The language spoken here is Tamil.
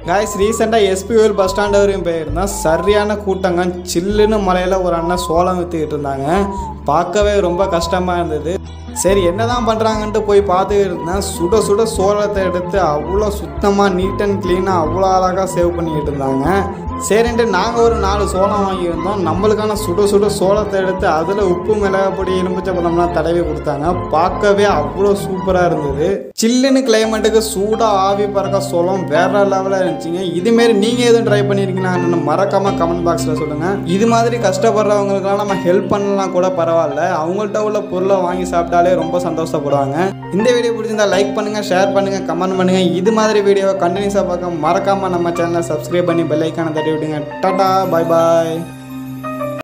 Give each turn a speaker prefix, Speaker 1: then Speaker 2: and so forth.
Speaker 1: காய்ஸ் ரீசெண்டாக எஸ்பிஓல் பஸ் ஸ்டாண்ட் வரையும் போயிருந்தோம் சரியான கூட்டங்க சில்லுன்னு மலையில் ஒரு அண்ணன் சோளம் விற்றுக்கிட்டு இருந்தாங்க பார்க்கவே ரொம்ப கஷ்டமாக இருந்தது சரி என்னதான் பண்ணுறாங்கன்ட்டு போய் பார்த்துக்கிட்டு இருந்தேன் சுட சுட சோளத்தை எடுத்து அவ்வளோ சுத்தமாக நீட் அண்ட் க்ளீனாக அவ்வளோ அழகாக சேவ் பண்ணிக்கிட்டு இருந்தாங்க சரின்ட்டு நாங்கள் ஒரு நாலு சோளம் வாங்கியிருந்தோம் நம்மளுக்கான சுட சுட சோளத்தை எடுத்து அதில் உப்பு மிளகாப்பொடி எலும்பிச்சப்பழம்லாம் தடவி கொடுத்தாங்க பார்க்கவே அவ்வளோ சூப்பராக இருந்தது சில்லுன்னு கிளைமேட்டுக்கு சூடாக ஆவி பறக்க சோளம் வேற லெவலில் இருந்துச்சுங்க இதுமாரி நீங்கள் எதுவும் ட்ரை பண்ணியிருக்கீங்கன்னா மறக்காமல் கமெண்ட் பாக்ஸில் சொல்லுங்கள் இது மாதிரி கஷ்டப்படுறவங்களுக்குலாம் நம்ம ஹெல்ப் பண்ணலாம் கூட பரவாயில்ல அவங்கள்ட்ட உள்ள பொருளை வாங்கி சாப்பிட்டாலே ரொம்ப சந்தோஷப்படுவாங்க இந்த வீடியோ பிடிச்சிருந்தா லைக் பண்ணுங்கள் ஷேர் பண்ணுங்கள் கமெண்ட் பண்ணுங்கள் இது மாதிரி வீடியோவை கண்டினியூஸாக பார்க்க மறக்காமல் நம்ம சேனலை சப்ஸ்கிரைப் பண்ணி பெல் ஐக்கானை தட்டி விட்டுங்க டாடா பாய் பாய்